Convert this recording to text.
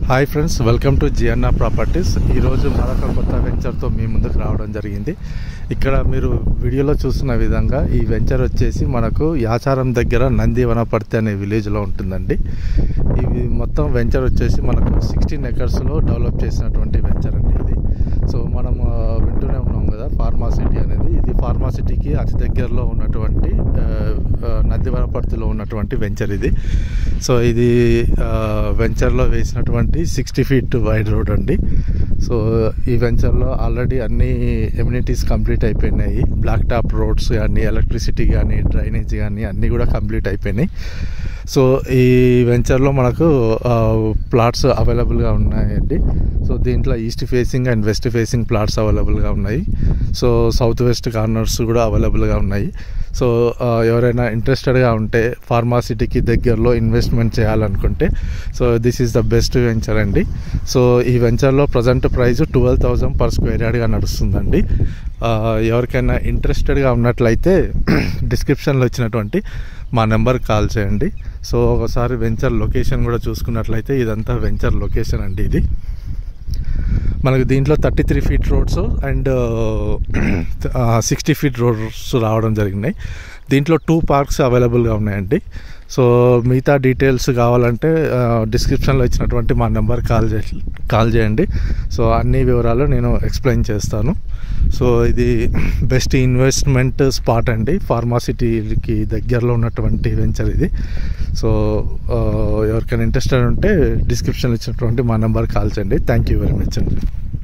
hi friends welcome to GNR properties ఈరోజు మరొక కొత్త వెంచర్తో మీ ముందుకు రావడం జరిగింది ఇక్కడ మీరు వీడియోలో చూస్తున్న విధంగా ఈ వెంచర్ వచ్చేసి మనకు యాచారం దగ్గర నంది వనపర్తి అనే విలేజ్లో ఉంటుందండి ఇది మొత్తం వెంచర్ వచ్చేసి మనకు సిక్స్టీన్ ఎకర్స్లో డెవలప్ చేసినటువంటి వెంచర్ అండి ఇది సో మనం ఆ, వింటూనే ఉన్నాం కదా ఫార్మాసిటీ అనేది ఇది ఫార్మాసిటీకి అతి దగ్గరలో ఉన్నటువంటి ఆ, ఆ, నంది వనపర్తిలో ఉన్నటువంటి వెంచర్ ఇది సో ఇది ఆ, వెంచర్లో వేసినటువంటి సిక్స్టీ ఫీట్ వైడ్ రోడ్ అండి సో ఈ వెంచర్లో ఆల్రెడీ అన్ని ఎమ్యూనిటీస్ కంప్లీట్ అయిపోయినాయి బ్లాక్ టాప్ రోడ్స్ కానీ ఎలక్ట్రిసిటీ కానీ డ్రైనేజ్ కానీ అన్నీ కూడా కంప్లీట్ అయిపోయినాయి సో ఈ వెంచర్లో మనకు ప్లాట్స్ అవైలబుల్గా ఉన్నాయండి సో దీంట్లో east facing and west facing plots అవైలబుల్గా ఉన్నాయి సో సౌత్ వెస్ట్ కార్నర్స్ కూడా అవైలబుల్గా ఉన్నాయి సో ఆ, ఎవరైనా ఇంట్రెస్టెడ్గా ఉంటే ఫార్మాసిటీకి దగ్గరలో ఇన్వెస్ట్మెంట్ చేయాలనుకుంటే so this is the best venture అండి సో ఈ వెంచర్లో present price twelve thousand per square యార్డ్గా నడుస్తుందండి ఆ, ఎవరికైనా ఇంట్రెస్టెడ్గా ఉన్నట్లయితే డిస్క్రిప్షన్లో ఇచ్చినటువంటి మా నెంబర్ కాల్ చేయండి సో ఒకసారి వెంచర్ లొకేషన్ కూడా చూసుకున్నట్లయితే ఇదంతా వెంచర్ లొకేషన్ అండి ఇది మనకు దీంట్లో thirty three feet roads and sixty feet roads రావడం జరిగినాయి దీంట్లో టూ పార్క్స్ అవైలబుల్గా ఉన్నాయండి సో మిగతా డీటెయిల్స్ కావాలంటే డిస్క్రిప్షన్లో ఇచ్చినటువంటి మా నెంబర్ కాల్ చే కాల్ చేయండి సో అన్ని వివరాలు నేను ఎక్స్ప్లెయిన్ చేస్తాను సో ఇది బెస్ట్ ఇన్వెస్ట్మెంట్ స్పాట్ అండి ఫార్మాసిటీకి దగ్గరలో ఉన్నటువంటి వెంచర్ ఇది సో ఆ, ఎవరికైనా ఇంట్రెస్టెడ్ ఉంటే డిస్క్రిప్షన్లో ఇచ్చినటువంటి మా నెంబర్ కాల్ చేయండి థ్యాంక్ యూ వెరీ మచ్ అండి